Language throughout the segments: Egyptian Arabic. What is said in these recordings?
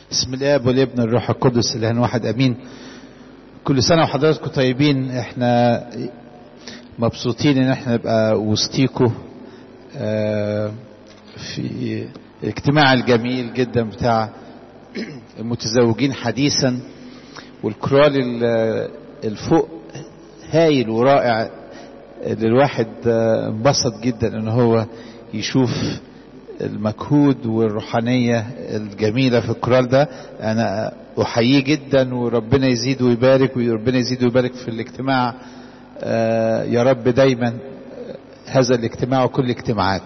بسم الاب والابن الروح القدس الاله واحد امين كل سنه وحضراتكم طيبين احنا مبسوطين ان احنا نبقى وسطيكم في الاجتماع الجميل جدا بتاع المتزوجين حديثا والكرال الفوق هايل ورائع اللي الواحد انبسط جدا ان هو يشوف المجهود والروحانية الجميلة في الكرال ده أنا أحييه جدا وربنا يزيد ويبارك وربنا يزيد ويبارك في الاجتماع يا رب دايما هذا الاجتماع وكل الاجتماعات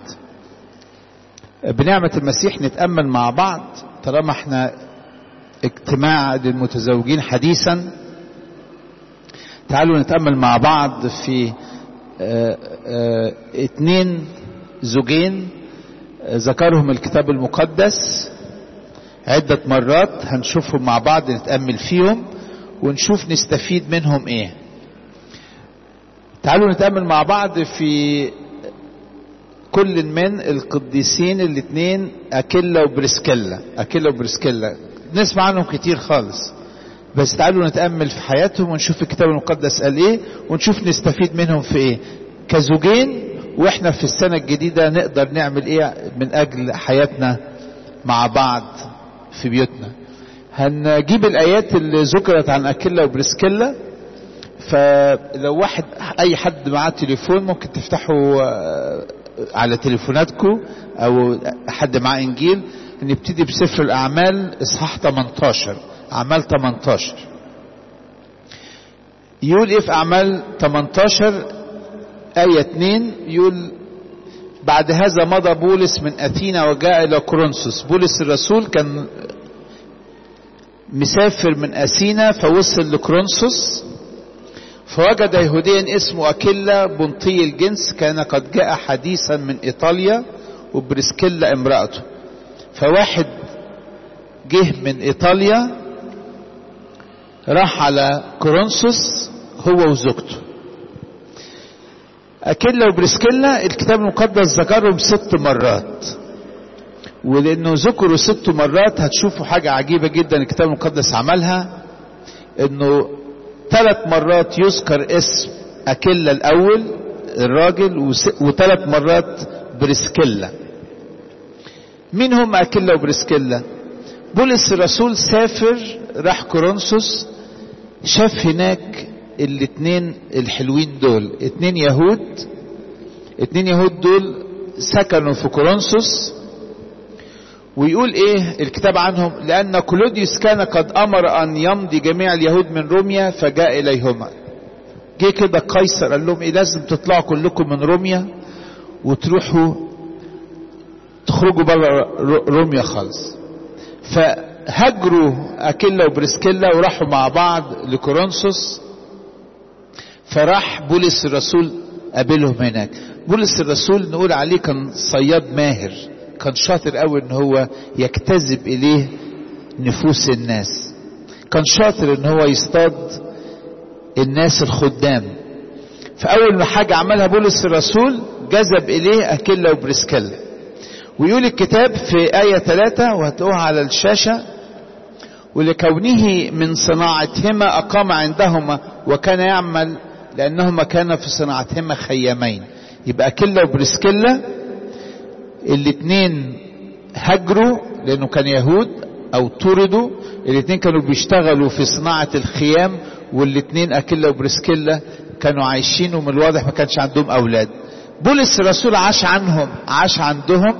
بنعمة المسيح نتأمل مع بعض طالما احنا اجتماع للمتزوجين حديثا تعالوا نتأمل مع بعض في اه اه اتنين زوجين ذكرهم الكتاب المقدس عدة مرات هنشوفهم مع بعض نتأمل فيهم ونشوف نستفيد منهم ايه تعالوا نتأمل مع بعض في كل من القديسين الاثنين أكيلا وبرسكيلا أكيلا وبرسكيلا نسمع عنهم كتير خالص بس تعالوا نتأمل في حياتهم ونشوف الكتاب المقدس قال ايه ونشوف نستفيد منهم في ايه كزوجين واحنا في السنة الجديدة نقدر نعمل ايه من اجل حياتنا مع بعض في بيوتنا هنجيب الايات اللي ذكرت عن اكيلا وبرسكيلا فلو واحد اي حد معاه تليفون ممكن تفتحوا على تليفوناتكم او حد معاه انجيل نبتدي بسفر الاعمال اصحاح 18 اعمال 18 يقول ايه في اعمال 18 آية 2 يقول بعد هذا مضى بولس من أثينا وجاء إلى كورنثوس بولس الرسول كان مسافر من أثينا فوصل لكورنثوس فوجد يهوديا اسمه أكيلا بنطي الجنس كان قد جاء حديثا من إيطاليا وبرسكيلا امرأته فواحد جه من إيطاليا راح على كورنثوس هو وزوجته أكيلا وبرسكيلا الكتاب المقدس ذكرهم ست مرات ولأنه ذكروا ست مرات هتشوفوا حاجة عجيبة جدا الكتاب المقدس عملها إنه ثلاث مرات يذكر اسم أكيلا الأول الراجل وثلاث مرات برسكيلا مين هم أكيلا وبرسكيلا بولس الرسول سافر راح كورنثوس شاف هناك الاتنين الحلوين دول اتنين يهود اتنين يهود دول سكنوا في كورنثوس ويقول ايه الكتاب عنهم لان كلوديوس كان قد امر ان يمضي جميع اليهود من روميا فجاء اليهما جه كده قيصر قال لهم ايه لازم تطلعوا كلكم من روميا وتروحوا تخرجوا بره روميا خالص فهجروا اكيلا وبرسكيلا وراحوا مع بعض لكورنثوس فراح بولس الرسول قابلهم هناك بولس الرسول نقول عليه كان صياد ماهر كان شاطر قوي ان هو يجتذب اليه نفوس الناس كان شاطر ان هو يصطاد الناس الخدام فاول ما حاجه عملها بولس الرسول جذب اليه اكيلا وبرسكيلا ويقول الكتاب في آية ثلاثة وهتلاقوها على الشاشة ولكونه من صناعتهما أقام عندهما وكان يعمل لأنهما كان في صناعتهما خيامين يبقى كلا وبرسكيلا الاثنين هجروا لأنه كان يهود أو طردوا الاثنين كانوا بيشتغلوا في صناعة الخيام والاثنين أكيلا وبرسكيلا كانوا عايشين ومن الواضح ما كانش عندهم أولاد بولس الرسول عاش عنهم عاش عندهم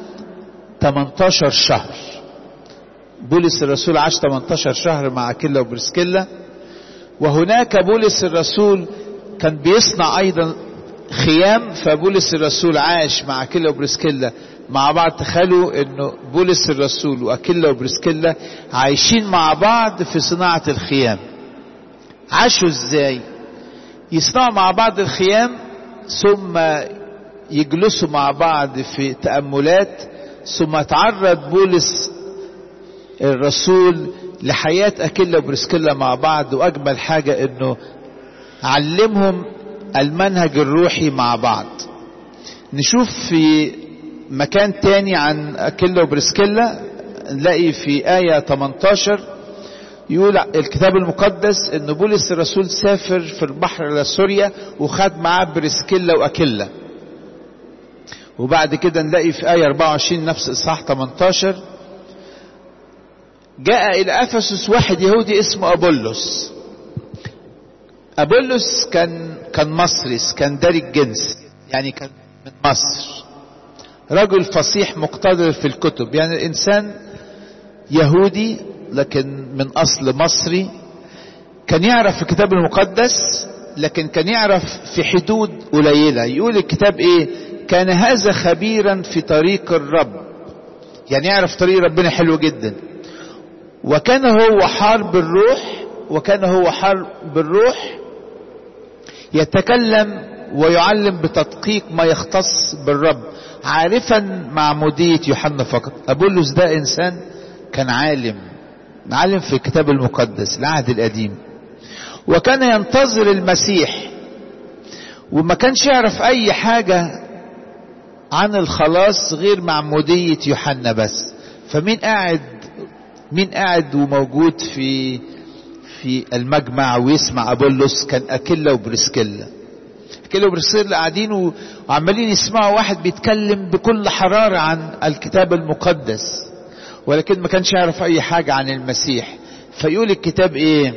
18 شهر بولس الرسول عاش 18 شهر مع أكيلا وبرسكيلا وهناك بولس الرسول كان بيصنع ايضا خيام فبولس الرسول عاش مع اكيلا وبرسكيلا مع بعض تخيلوا انه بولس الرسول واكيلا وبرسكيلا عايشين مع بعض في صناعة الخيام عاشوا ازاي يصنعوا مع بعض الخيام ثم يجلسوا مع بعض في تأملات ثم تعرض بولس الرسول لحياة أكيلا وبرسكيلا مع بعض وأجمل حاجة إنه علمهم المنهج الروحي مع بعض نشوف في مكان تاني عن أكيلا وبرسكيلا نلاقي في آية 18 يقول الكتاب المقدس ان بولس الرسول سافر في البحر الى سوريا وخد معاه بريسكيلا واكيلا وبعد كده نلاقي في آية 24 نفس إصحاح 18 جاء إلى أفسس واحد يهودي اسمه أبولس أبولس كان كان مصري اسكندري الجنس يعني كان من مصر رجل فصيح مقتدر في الكتب يعني الإنسان يهودي لكن من أصل مصري كان يعرف الكتاب المقدس لكن كان يعرف في حدود قليلة يقول الكتاب إيه كان هذا خبيرا في طريق الرب يعني يعرف طريق ربنا حلو جدا وكان هو حار بالروح وكان هو حار بالروح يتكلم ويعلم بتدقيق ما يختص بالرب عارفا معمودية يوحنا فقط أبولس ده إنسان كان عالم عالم في الكتاب المقدس العهد القديم وكان ينتظر المسيح وما كانش يعرف أي حاجة عن الخلاص غير معمودية يوحنا بس فمين قاعد مين قاعد وموجود في في المجمع ويسمع أبولس كان أكيلا وبرسكيلا أكيلا وبرسكيلا قاعدين وعمالين يسمعوا واحد بيتكلم بكل حرارة عن الكتاب المقدس ولكن ما كانش يعرف أي حاجة عن المسيح فيقول الكتاب إيه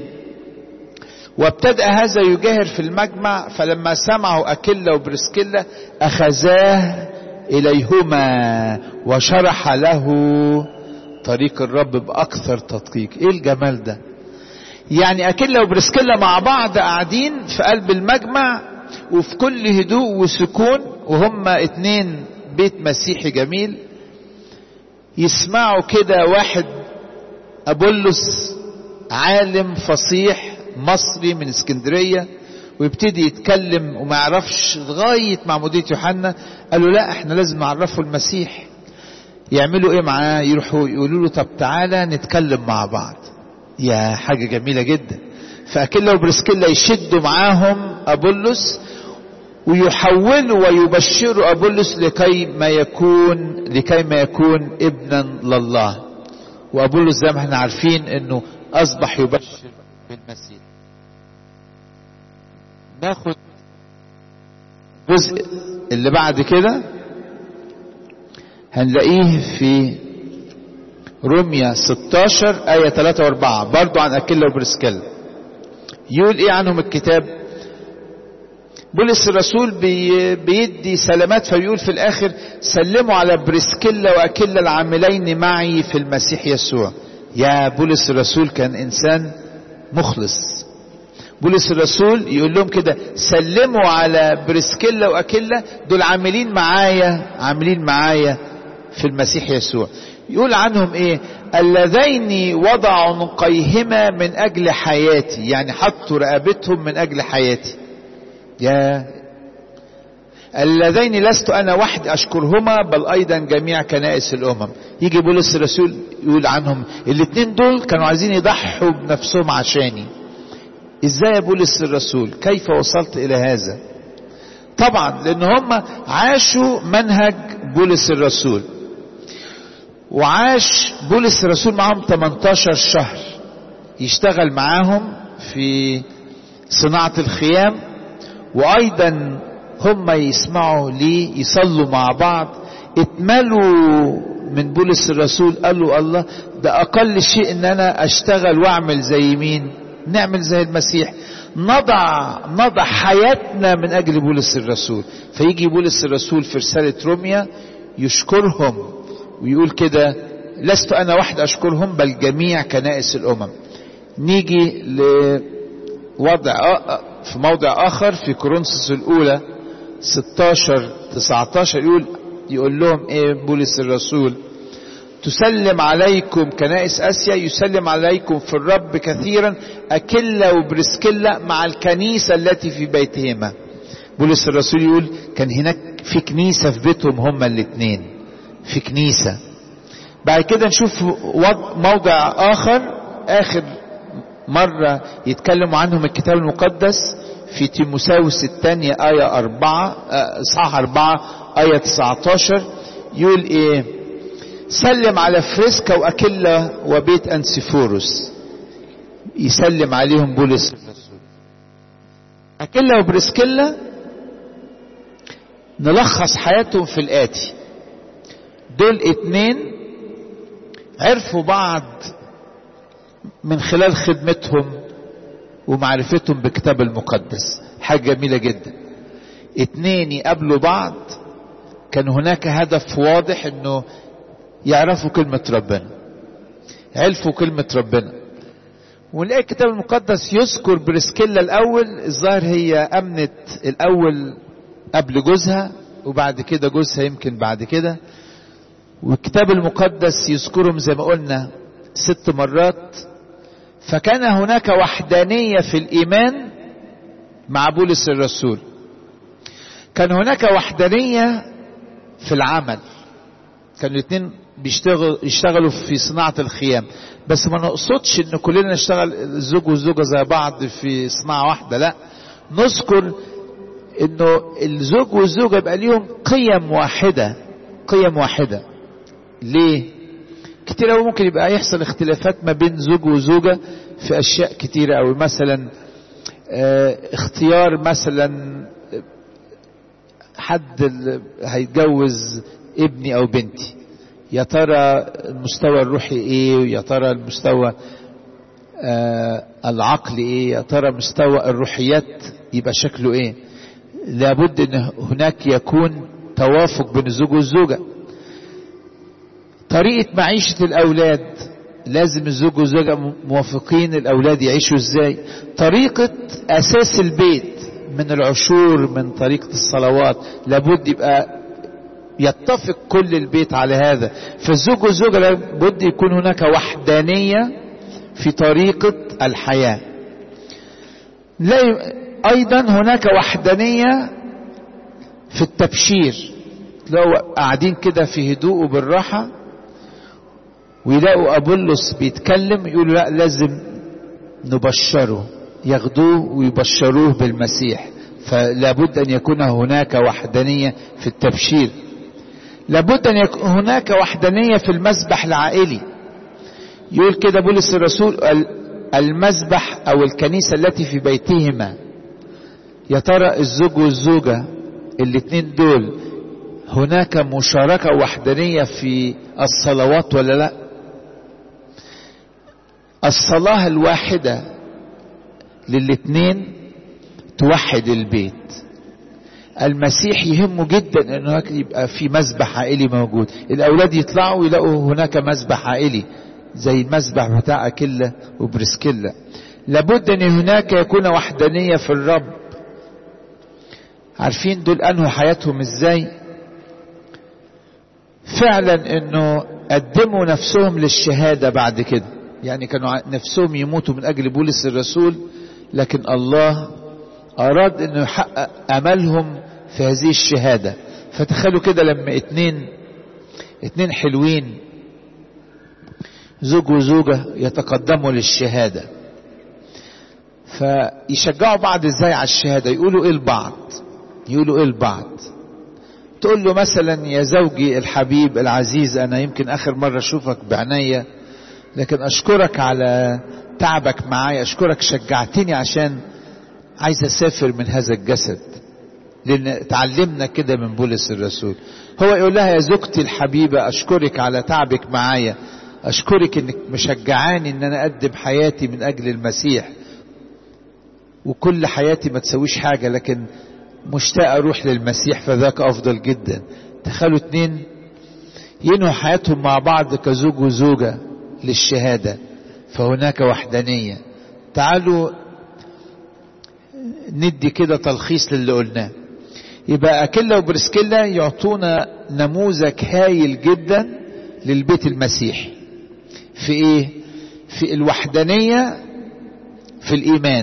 وابتدأ هذا يجاهر في المجمع فلما سمعوا أكيلا وبرسكيلا أخذاه إليهما وشرح له طريق الرب بأكثر تدقيق إيه الجمال ده يعني أكيلا وبرسكيلا مع بعض قاعدين في قلب المجمع وفي كل هدوء وسكون وهم اتنين بيت مسيحي جميل يسمعوا كده واحد أبولس عالم فصيح مصري من اسكندرية ويبتدي يتكلم وما يعرفش لغاية معمودية يوحنا قالوا لا احنا لازم نعرفه المسيح يعملوا ايه معاه يروحوا يقولوا له طب تعالى نتكلم مع بعض يا حاجة جميلة جدا فأكيلا وبرسكيلا يشدوا معاهم أبولس ويحولوا ويبشروا أبولس لكي ما يكون لكي ما يكون ابنا لله وأبولس زي ما احنا عارفين انه أصبح يبشر بالمسيح ناخد الجزء اللي بعد كده هنلاقيه في روميا 16 آية 3 و4 برضو عن أكيلا وبرسكيلا يقول إيه عنهم الكتاب بولس الرسول بي بيدي سلامات فيقول في الآخر سلموا على برسكيلا وأكيلا العاملين معي في المسيح يسوع يا بولس الرسول كان إنسان مخلص بولس الرسول يقول لهم كده سلموا على برسكيلا وأكيلا دول عاملين معايا عاملين معايا في المسيح يسوع يقول عنهم ايه اللذين وضعوا نقيهما من اجل حياتي يعني حطوا رقبتهم من اجل حياتي يا اللذين لست انا وحدي اشكرهما بل ايضا جميع كنائس الامم يجي بولس الرسول يقول عنهم الاثنين دول كانوا عايزين يضحوا بنفسهم عشاني ازاي يا بولس الرسول كيف وصلت الى هذا طبعا لان هم عاشوا منهج بولس الرسول وعاش بولس الرسول معاهم 18 شهر يشتغل معاهم في صناعة الخيام وأيضا هم يسمعوا ليه يصلوا مع بعض اتملوا من بولس الرسول قالوا الله ده أقل شيء إن أنا أشتغل وأعمل زي مين نعمل زي المسيح نضع نضع حياتنا من أجل بولس الرسول فيجي بولس الرسول في رسالة روميا يشكرهم ويقول كده لست انا وحد اشكرهم بل جميع كنائس الامم نيجي لوضع في موضع اخر في كورنثوس الاولى 16 19 يقول يقول لهم ايه بولس الرسول تسلم عليكم كنائس اسيا يسلم عليكم في الرب كثيرا اكلا وبرسكلا مع الكنيسه التي في بيتهما بولس الرسول يقول كان هناك في كنيسه في بيتهم هما الاثنين في كنيسة بعد كده نشوف موضع آخر آخر مرة يتكلموا عنهم الكتاب المقدس في تيموساوس الثانية آية أربعة إصحاح أربعة آية 19 يقول إيه سلم على فريسكا وأكيلا وبيت أنسيفوروس يسلم عليهم بولس أكيلا وبرسكيلا نلخص حياتهم في الآتي دول اتنين عرفوا بعض من خلال خدمتهم ومعرفتهم بالكتاب المقدس حاجة جميلة جدا اتنين يقابلوا بعض كان هناك هدف واضح انه يعرفوا كلمة ربنا عرفوا كلمة ربنا ونلاقي الكتاب المقدس يذكر برسكيلا الاول الظاهر هي امنت الاول قبل جوزها وبعد كده جوزها يمكن بعد كده والكتاب المقدس يذكرهم زي ما قلنا ست مرات فكان هناك وحدانية في الإيمان مع بولس الرسول كان هناك وحدانية في العمل كانوا الاثنين بيشتغل يشتغلوا في صناعة الخيام بس ما نقصدش ان كلنا نشتغل الزوج والزوجة زي بعض في صناعة واحدة لا نذكر انه الزوج والزوجة يبقى ليهم قيم واحدة قيم واحدة ليه كتير قوي ممكن يبقى يحصل اختلافات ما بين زوج وزوجة في اشياء كتيرة قوي مثلا اه اختيار مثلا حد هيتجوز ابني او بنتي يا ترى المستوى الروحي ايه يا ترى المستوى آه العقل ايه يا ترى مستوى الروحيات يبقى شكله ايه لابد ان هناك يكون توافق بين الزوج والزوجة طريقة معيشة الاولاد لازم الزوج والزوجة موافقين الاولاد يعيشوا ازاي طريقة اساس البيت من العشور من طريقة الصلوات لابد يبقى يتفق كل البيت على هذا فالزوج والزوجة لابد يكون هناك وحدانية في طريقة الحياة لا أيضا هناك وحدانية في التبشير لو قاعدين كده في هدوء وبالراحة ويلاقوا أبولس بيتكلم يقولوا لا لازم نبشره ياخدوه ويبشروه بالمسيح فلابد أن يكون هناك وحدانية في التبشير لابد أن يكون هناك وحدانية في المسبح العائلي يقول كده بولس الرسول المسبح أو الكنيسة التي في بيتهما يا ترى الزوج والزوجة الاثنين دول هناك مشاركة وحدانية في الصلوات ولا لا الصلاة الواحدة للاثنين توحد البيت المسيح يهمه جدا انه يبقى في مسبح عائلي موجود الاولاد يطلعوا يلاقوا هناك مسبح عائلي زي المسبح بتاع اكيلا وبرسكيلا لابد ان هناك يكون وحدانيه في الرب عارفين دول انهوا حياتهم ازاي فعلا انه قدموا نفسهم للشهاده بعد كده يعني كانوا نفسهم يموتوا من اجل بولس الرسول لكن الله اراد انه يحقق املهم في هذه الشهادة فتخيلوا كده لما اتنين اتنين حلوين زوج وزوجة يتقدموا للشهادة فيشجعوا بعض ازاي على الشهادة يقولوا ايه لبعض يقولوا ايه لبعض تقول له مثلا يا زوجي الحبيب العزيز انا يمكن اخر مرة اشوفك بعناية لكن اشكرك على تعبك معايا اشكرك شجعتني عشان عايز اسافر من هذا الجسد لان تعلمنا كده من بولس الرسول هو يقول لها يا زوجتي الحبيبة اشكرك على تعبك معايا اشكرك انك مشجعاني ان انا اقدم حياتي من اجل المسيح وكل حياتي ما تسويش حاجة لكن مشتاق اروح للمسيح فذاك افضل جدا تخيلوا اتنين ينهوا حياتهم مع بعض كزوج وزوجة للشهادة فهناك وحدانية تعالوا ندي كده تلخيص للي قلناه يبقى أكيلا وبرسكيلا يعطونا نموذج هايل جدا للبيت المسيحي في ايه في الوحدانية في الإيمان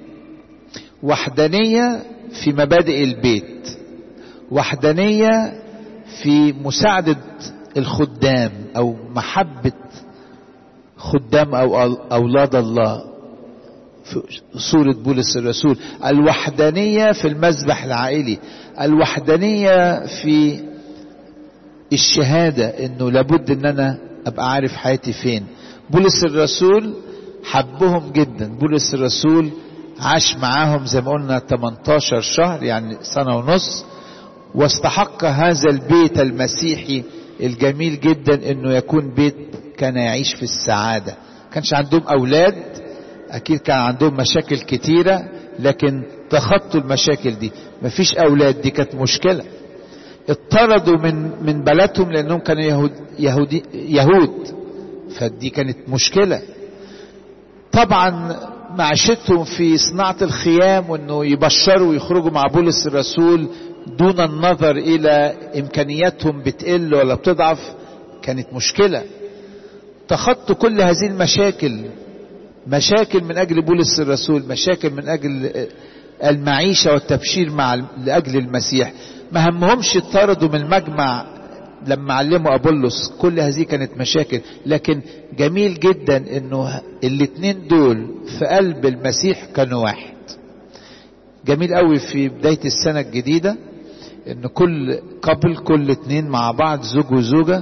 وحدانية في مبادئ البيت وحدانية في مساعدة الخدام أو محبة خدام أو أولاد الله في صورة بولس الرسول الوحدانية في المذبح العائلي الوحدانية في الشهادة انه لابد ان انا ابقى عارف حياتي فين بولس الرسول حبهم جدا بولس الرسول عاش معاهم زي ما قلنا 18 شهر يعني سنة ونص واستحق هذا البيت المسيحي الجميل جدا انه يكون بيت كان يعيش في السعادة كانش عندهم اولاد اكيد كان عندهم مشاكل كتيرة لكن تخطوا المشاكل دي مفيش اولاد دي كانت مشكلة اطردوا من من بلدهم لانهم كانوا يهود يهودي يهود فدي كانت مشكلة طبعا معيشتهم في صناعة الخيام وانه يبشروا ويخرجوا مع بولس الرسول دون النظر الى امكانياتهم بتقل ولا بتضعف كانت مشكلة تخطوا كل هذه المشاكل مشاكل من اجل بولس الرسول مشاكل من اجل المعيشة والتبشير مع لاجل المسيح ما همهمش اطردوا من المجمع لما علموا ابولس كل هذه كانت مشاكل لكن جميل جدا انه الاتنين دول في قلب المسيح كانوا واحد جميل قوي في بداية السنة الجديدة ان كل قبل كل اتنين مع بعض زوج وزوجة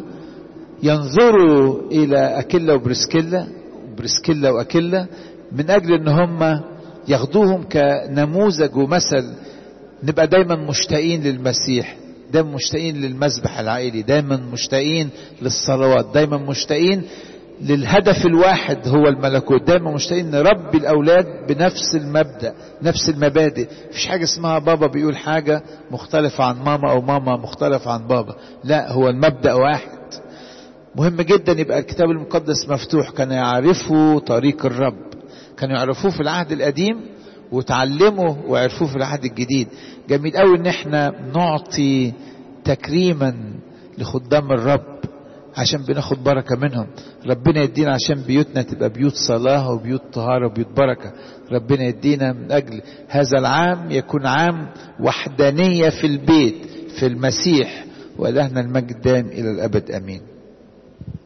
ينظروا الى اكيلا وبرسكيلا برسكيلا واكيلا من اجل ان هم ياخدوهم كنموذج ومثل نبقى دايما مشتاقين للمسيح دايما مشتاقين للمسبح العائلي دايما مشتاقين للصلوات دايما مشتاقين للهدف الواحد هو الملكوت دايما مشتاقين نربي الاولاد بنفس المبدا نفس المبادئ مفيش حاجه اسمها بابا بيقول حاجه مختلفه عن ماما او ماما مختلفه عن بابا لا هو المبدا واحد مهم جدا يبقى الكتاب المقدس مفتوح كانوا يعرفوا طريق الرب كانوا يعرفوه في العهد القديم وتعلموا وعرفوه في العهد الجديد جميل قوي ان احنا نعطي تكريما لخدام الرب عشان بناخد بركة منهم ربنا يدينا عشان بيوتنا تبقى بيوت صلاة وبيوت طهارة وبيوت بركة ربنا يدينا من أجل هذا العام يكون عام وحدانية في البيت في المسيح ولهنا المجد دائم إلى الأبد أمين